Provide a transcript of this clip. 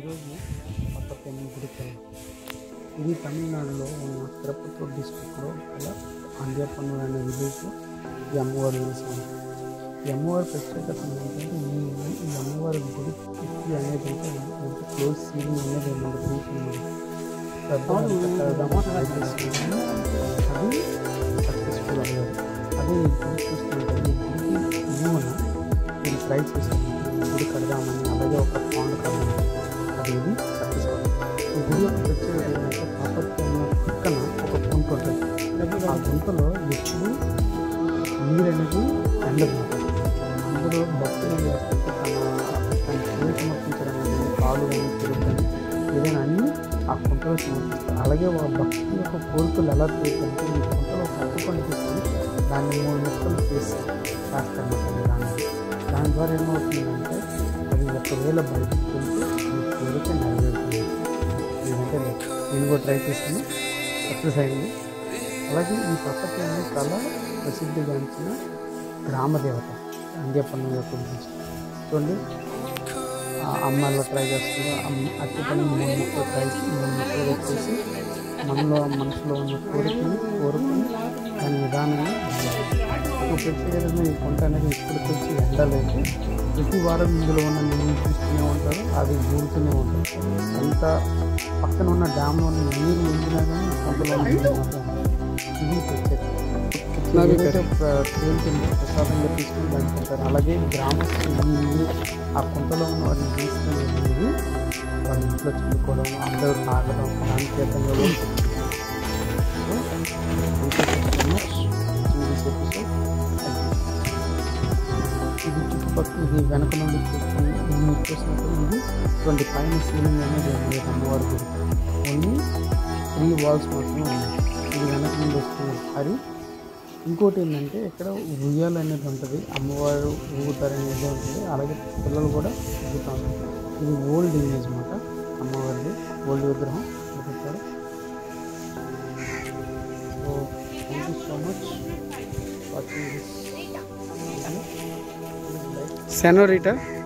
ఈరోజు పక్కపల్లి గుడికెళ్ళాం ఇది తమిళనాడులో ఉన్న తిరుపతి డిస్టిక్లో గల అంజపన్నూరు అనే విలేజ్లో ఈ అమ్మవారి వెలిసి ఉంది ఈ అమ్మవారి ప్రత్యేకత ఏంటంటే ఈ ఈ అమ్మవారి గుడి కిటికీ అనేది అయితే ఎంత క్లోజ్ సీలింగ్ అనేది మనకు చూస్తున్నది పెద్దవాళ్ళు కట్టడం ట్రై చేస్తున్నాము అది సక్సెస్ఫుల్ అయ్యారు అదే ఈ గుడి చూస్తుంటే ఈ గుడికి ఇవ్వన నేను ట్రై చేశాను ఈ గుడి కడదామని అలాగే ఒక పాండ్ కడదామని అది ఇది సక్సెస్ ఈ గుడి యొక్క ప్రత్యేకత ఏంటంటే ప్రాపర్టీ ఉన్న పక్కన ఒక గుంట ఉంటుంది ఆ గుంటలో ఎప్పుడు నీరు అనేది ఎండదు అందులో భక్తులు ఏం చేస్తుంటే తన తన పేరు సమర్పించడం అనేది పాలు కానీ పెరుగు కానీ ఏదైనా అన్నీ ఆ కుంటలో సమర్పిస్తారు అలాగే ఆ భక్తుల యొక్క కోరికలు ఎలా తీరుతుంటే ఈ కుంటలో కట్టుకొని తీసుకొని దాన్ని మూడు ముక్కలు చేసి రాస్తారన్నమాట దాన్ని దాని ద్వారా ఏమవుతుందంటే అది ఒకవేళ బయటకు వెళ్తే మీ కోరిక నెరవేరుతుంది లేదంటే లేదు నేను కూడా ట్రై చేశాను సక్సెస్ అయింది అలాగే ఈ ప్రాపర్టీ అనేది చాలా ప్రసిద్ధిగాంచిన గ్రామ దేవత అంజపన్ను యొక్క గురించి చూడండి ఆ అమ్మాయిలో ట్రై చేస్తుంది అట్టి పని మూడు ముక్కలు ట్రై మూడు ముక్కలు వచ్చేసి మనలో మనసులో ఉన్న కోరికని కోరుకుని దాని విధానంగా ఒక ప్రత్యేకమైన ఈ కొంట అనేది ఇప్పటికి వచ్చి ఎండలేదు ప్రతి వారం ఇందులో ఉన్న నీళ్ళు చూస్తూనే ఉంటారు అది ఊరుతూనే ఉంటారు ఎంత పక్కన ఉన్న డ్యామ్లో ఉన్న నీరు ఉండినా కానీ ఈ కొంటలో ఉన్న నీరు మాత్రం ఉండదు. ఇది ప్రత్యేకత ఏదైతే ప్ర- తేలుతుంది ప్రసాదంగా తీసుకుని దానికి పెట్టారు అలాగే గ్రామస్తులు ఈ నీరు ఆ కుంటలో ఉన్న వారిని తీసుకునే నీరు వాళ్ళ ఇంట్లో చల్లుకోవడం అందరూ తాగడం సాంకేతంగా కూడా so thank you so much this episode ఇది చుట్టుపక్కల ఇది వెనక నుండి చూసుకుని ఇది మీరు చూసినప్పుడు ఇది ట్వంటీ పైన సీలింగ్ అనేది ఏం లేదు అమ్మవారి గుడి ఓన్లీ త్రీ వాల్స్ మాత్రమే ఉన్నాయి ఇది వెనక నుండి వస్తుంది అది ఇంకోటి ఏంటంటే ఇక్కడ ఉయ్యాలు అనేది ఉంటుంది అమ్మవారు ఊగుతారు అనేది ఉంటుంది అలాగే పిల్లలు కూడా ఊగుతూ ఉంటారు ఇది ఓల్డ్ ఇమేజ్ అనమాట అమ్మవారిది ఓల్డ్ విగ్రహం ఇక్కడ పెట్టారు so thank you so much watching this senorita